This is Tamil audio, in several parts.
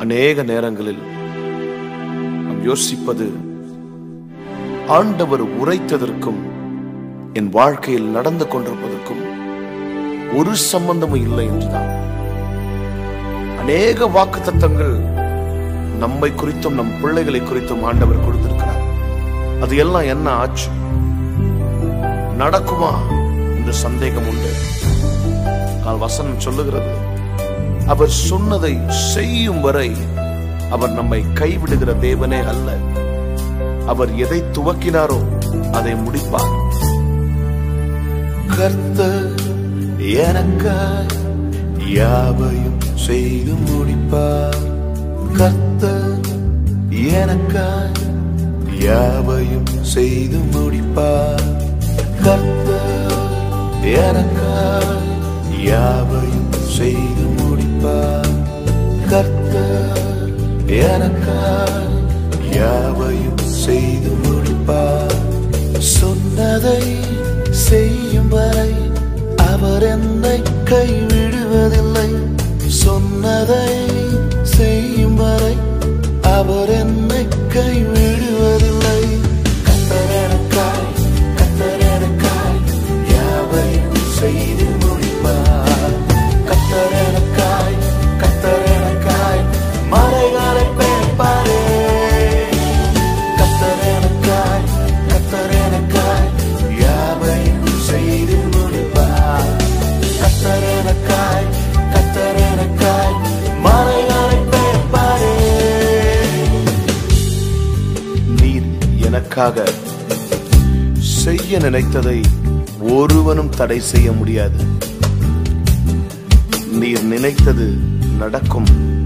அநேக நேரங்களில் நாம் யோசிப்பது ஆண்டவர் உரைத்ததற்கும் என் வாழ்க்கையில் நடந்து கொண்டிருப்பதற்கும் ஒரு சம்பந்தமும் இல்லை என்றுதான் அநேக வாக்கு தத்தங்கள் நம்மை குறித்தும் நம் பிள்ளைகளை குறித்தும் ஆண்டவர் கொடுத்திருக்கிறார் அது எல்லாம் என்ன ஆச்சு நடக்குமா என்று சந்தேகம் உண்டு ஆனால் வசனம் சொல்லுகிறது அவர் சொன்னதை செய்யும் வரை அவர் நம்மை கைவிடுகிற தேவனே அல்ல அவர் எதை துவக்கினாரோ அதை முடிப்பார் கர்த்தர் எனக்காய் யாவையும் செய்து முடிப்பார் கர்த்தர் எனக்காய் யாவையும் செய்து முடிப்பார் கர்த்தர் எனக்காய் யாவையும் செய்து முடிப்பார் கர்த்தர் எனக்காய் யாவையும் செய்து முடிப்பார் சொன்னதை செய்யும் வரை அவர் என்னை கைவிடுவதில்லை சொன்னதை செய்யும் வரை அவர் என்னை கைவிடுவதில்லை கர்த்தர் எனக்காய் கர்த்தர் எனக்காய் யாவையும் செய்து முடிப்பார் கர்த்தர் எனக்காய் கர்த்தர் எனக்காய் மலைகளை பெயர்ப்பாரே கர்த்தர் எனக்காய் கர்த்தர் எனக்காய் யாவையும் செய்து முடிப்பார் கர்த்தர் எனக்காய் கர்த்தர் எனக்காய் மலைகளை பெயர்ப்பாரே நீர் எனக்காக செய்ய நினைத்ததை ஒருவனும் தடை செய்ய முடியாது நீர் நினைத்தது நடக்கும்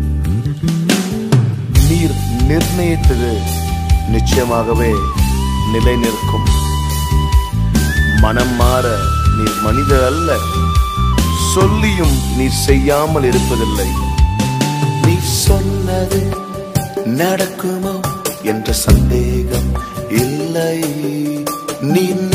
நீர் நிர்ணயித்தது நிச்சயமாகவே நிலை நிற்கும் மனம் மாற நீர் மனிதர் அல்ல சொல்லியும் நீர் செய்யாமல் இருப்பதில்லை நீ சொன்னது நடக்குமோ என்ற சந்தேகம் இல்லை நீ